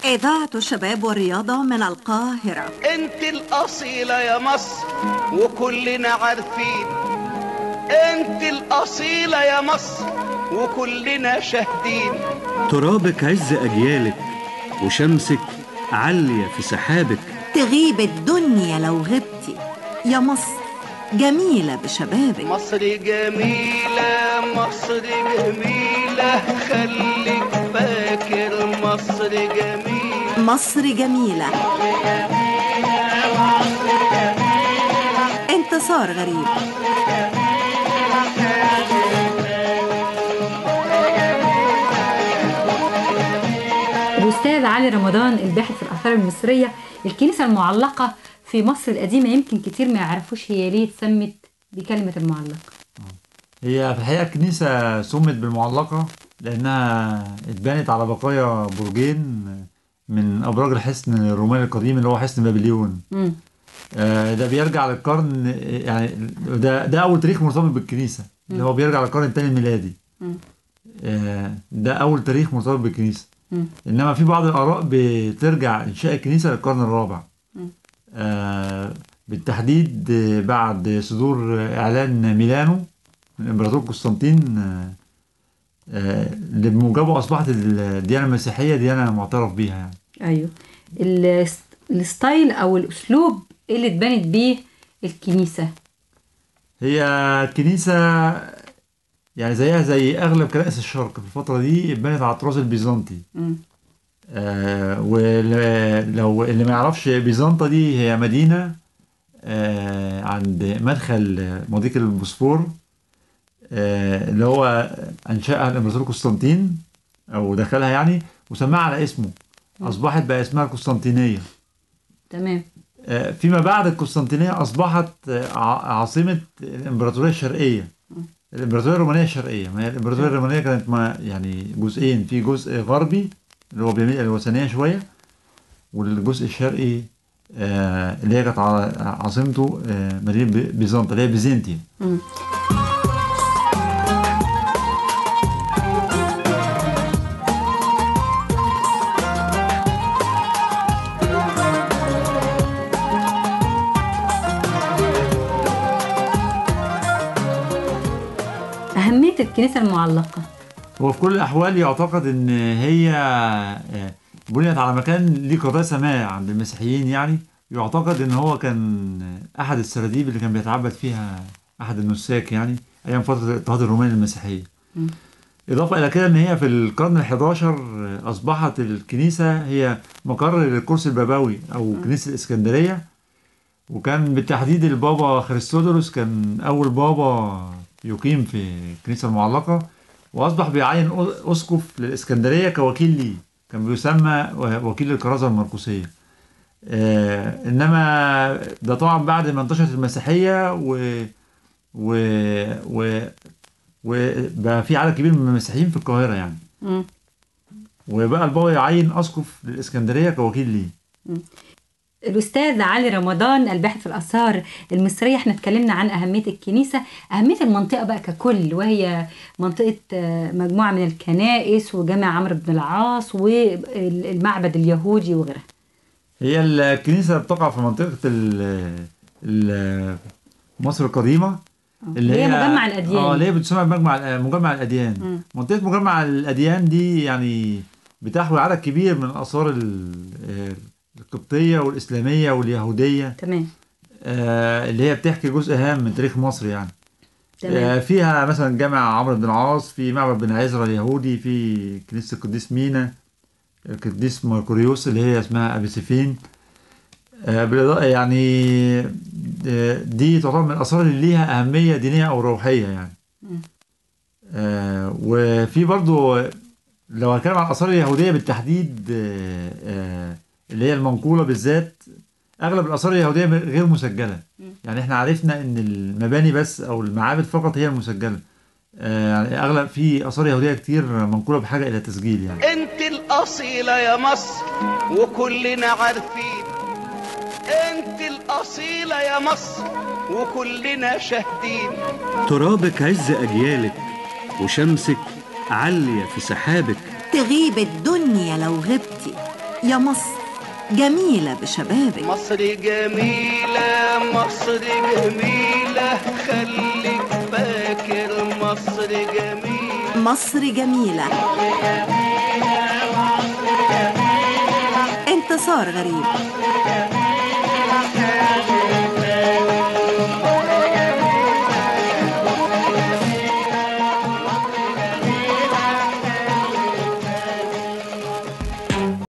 إذاعة الشباب والرياضة من القاهرة انت الأصيلة يا مصر وكلنا عارفين انت الأصيلة يا مصر وكلنا شاهدين ترابك عز أجيالك وشمسك عالية في سحابك تغيب الدنيا لو غبتي يا مصر جميلة بشبابك مصر جميلة مصر جميلة خليك فاكر مصر جميلة مصر جميلة انتصار غريب الأستاذ علي رمضان الباحث في الآثار المصرية الكنيسة المعلقة في مصر القديمة يمكن كتير ما يعرفوش هي ليه اتسمت بكلمة المعلقة هي في الحقيقة الكنيسة سمت بالمعلقة لأنها اتبنت على بقايا برجين من أبراج الحصن الروماني القديم اللي هو حصن بابليون مم. آه، ده بيرجع للقرن يعني ده ده أول تاريخ مرتبط بالكنيسة اللي هو بيرجع للقرن الثاني الميلادي مم. آه، ده أول تاريخ مرتبط بالكنيسة مم. إنما في بعض الآراء بترجع إنشاء الكنيسة للقرن الرابع مم. آه، بالتحديد آه، بعد صدور آه، إعلان ميلانو من الإمبراطور قسطنطين آه، آه، اللي بموجبه أصبحت الديانة المسيحية ديانة معترف بيها يعني أيوه الس- الستايل أو الأسلوب اللي اتبنت بيه الكنيسة هي كنيسة يعني زيها زي أغلب كنائس الشرق في الفترة دي اتبنت على الطراز البيزنطي مم. آه ولو اللي ما يعرفش بيزنطة دي هي مدينة آه عند مدخل مضيق البوسفور آه اللي هو أنشأها الإمبراطور قسطنطين أو دخلها يعني وسماها على اسمه أصبحت بقى اسمها القسطنطينية تمام آه، فيما بعد القسطنطينية أصبحت آه، ع- عاصمة الإمبراطورية الشرقية الإمبراطورية الرومانية الشرقية ما هي الإمبراطورية الرومانية كانت ما يعني جزئين في جزء غربي اللي هو بيميل إلى الوثنية شوية والجزء الشرقي آه، اللي هي كانت ع- عاصمته آه، مدينة بي- بيزنطة اللي هي بيزنطيا مم. أهمية الكنيسة المعلقة هو في كل الأحوال يعتقد إن هي آه، بنيت على مكان ليه قداسة ما عند المسيحيين يعني يعتقد إن هو كان أحد السراديب اللي كان بيتعبد فيها أحد النساك يعني أيام فترة الاضطهاد الروماني المسيحية. مم. إضافة إلى كده إن هي في القرن ال11 أصبحت الكنيسة هي مقر للكرسي البابوي أو كنيسة الإسكندرية وكان بالتحديد البابا خريستودوروس كان أول بابا يقيم في الكنيسة المعلقة واصبح بيعين أ- اسقف للاسكندريه كوكيل ليه كان بيسمى و- وكيل الكرازه المرقسيه آه انما ده طبعا بعد ما انتشرت المسيحيه و و و وبقى في عدد كبير من المسيحيين في القاهره يعني مم. وبقى البابا يعين اسقف للاسكندريه كوكيل ليه الأستاذ علي رمضان الباحث في الآثار المصرية احنا اتكلمنا عن أهمية الكنيسة أهمية المنطقة بقى ككل وهي منطقة آه، مجموعة من الكنائس وجامع عمرو بن العاص والمعبد اليهودي وغيرها هي الكنيسه بتقع في منطقه ال ال- مصر القديمه اللي هي مجمع الأديان. اه اللي هي بتسمى مجمع مجمع الاديان مم. منطقه مجمع الاديان دي يعني بتحوي عدد كبير من الاثار ال- آه، القبطيه والاسلاميه واليهوديه تمام آه، اللي هي بتحكي جزء هام من تاريخ مصر يعني تمام آه، فيها مثلا جامع عمرو بن العاص في معبد بن عزرا اليهودي في كنيسة القديس مينا القديس ماركوريوس اللي هي اسمها أبي سيفين آه، بالإضافة يعني آه، دي تعتبر من الآثار اللي ليها أهمية دينية أو روحية يعني مم. آه، وفي برضو لو هتكلم عن الآثار اليهودية بالتحديد آه، آه، اللي هي المنقولة بالذات أغلب الآثار اليهودية غير مسجلة يعني احنا عرفنا ان المباني بس او المعابد فقط هي المسجله آه، يعني اغلب في اثار يهوديه كتير منقوله بحاجه الى تسجيل يعني انت الأصيلة يا مصر وكلنا عارفين انت الأصيلة يا مصر وكلنا شاهدين ترابك عز أجيالك وشمسك عالية في سحابك تغيب الدنيا لو غبتي يا مصر جميلة بشبابك مصر جميلة مصر جميلة خليك فاكر مصر جميلة مصر جميلة انتصار غريب